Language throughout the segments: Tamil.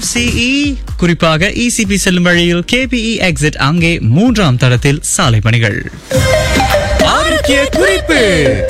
எம்சிஇ குறிப்பாக இசிபி செல்லும் வழியில் கேபிஇ எக்ஸிட் அங்கே மூன்றாம் தடத்தில் சாலை பணிகள் ஆரோக்கிய குறிப்பு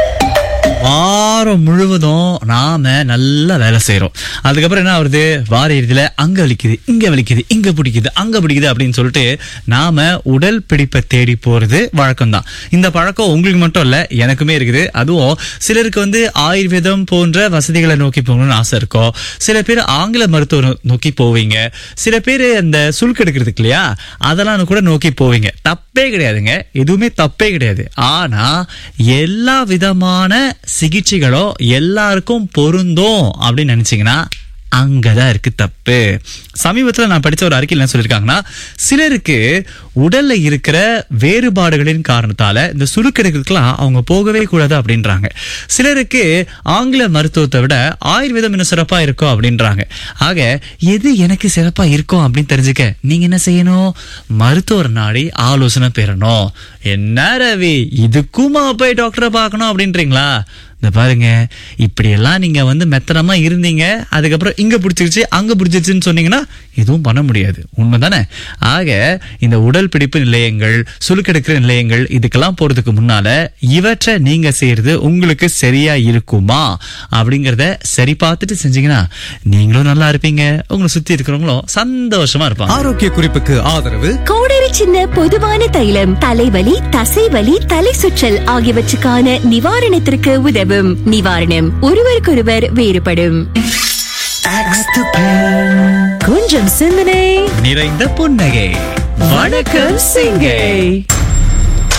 வாரம் முழுவதும் நாம நல்லா வேலை செய்யறோம் அதுக்கப்புறம் என்ன ஆகுது வார இறுதியில அங்க வலிக்குது இங்க வலிக்குது இங்க பிடிக்குது அங்க பிடிக்குது அப்படின்னு சொல்லிட்டு நாம உடல் பிடிப்பை தேடி போறது வழக்கம் தான் இந்த பழக்கம் உங்களுக்கு மட்டும் இல்ல எனக்குமே இருக்குது அதுவும் சிலருக்கு வந்து ஆயுர்வேதம் போன்ற வசதிகளை நோக்கி போகணும்னு ஆசை இருக்கும் சில பேர் ஆங்கில மருத்துவம் நோக்கி போவீங்க சில பேர் அந்த சுல்க் எடுக்கிறதுக்கு இல்லையா அதெல்லாம் கூட நோக்கி போவீங்க தப்பே கிடையாதுங்க எதுவுமே தப்பே கிடையாது ஆனா எல்லா விதமான சிகிச்சைகளோ எல்லாருக்கும் பொருந்தும் அப்படின்னு நினைச்சீங்கன்னா அங்கதான் இருக்கு தப்பு சமீபத்துல நான் படிச்ச ஒரு அறிக்கையில் என்ன சொல்லியிருக்காங்கன்னா சிலருக்கு உடல்ல இருக்கிற வேறுபாடுகளின் காரணத்தால இந்த சுருக்கெடுக்கிறதுக்கெல்லாம் அவங்க போகவே கூடாது அப்படின்றாங்க சிலருக்கு ஆங்கில மருத்துவத்தை விட ஆயுர்வேதம் இன்னும் சிறப்பா இருக்கும் அப்படின்றாங்க ஆக எது எனக்கு சிறப்பா இருக்கும் அப்படின்னு தெரிஞ்சுக்க நீங்க என்ன செய்யணும் மருத்துவர் நாடி ஆலோசனை பெறணும் என்ன ரவி இதுக்குமா போய் டாக்டரை பார்க்கணும் அப்படின்றீங்களா இந்த பாருங்க இப்படியெல்லாம் நீங்க வந்து மெத்தனமா இருந்தீங்க அதுக்கப்புறம் இங்க பிடிச்சிருச்சு அங்க பிடிச்சிருச்சுன்னு சொன்னீங்கன்னா எதுவும் பண்ண முடியாது உண்மைதானே ஆக இந்த உடல் பிடிப்பு நிலையங்கள் சுருக்கெடுக்கிற நிலையங்கள் இதுக்கெல்லாம் போறதுக்கு முன்னால இவற்றை நீங்க செய்யறது உங்களுக்கு சரியா இருக்குமா அப்படிங்கறத சரி பார்த்துட்டு செஞ்சீங்கன்னா நீங்களும் நல்லா இருப்பீங்க உங்களை சுத்தி இருக்கிறவங்களும் சந்தோஷமா இருப்பாங்க ஆரோக்கிய குறிப்புக்கு ஆதரவு கோடரி சின்ன பொதுவான தைலம் தலைவலி தசைவலி தலை சுற்றல் ஆகியவற்றுக்கான நிவாரணத்திற்கு உதவும் நிவாரணம் ஒருவருக்கொருவர் வேறுபடும் கொஞ்சம் சிந்தனை நிறைந்த புன்னகை வணக்கம் சிங்கை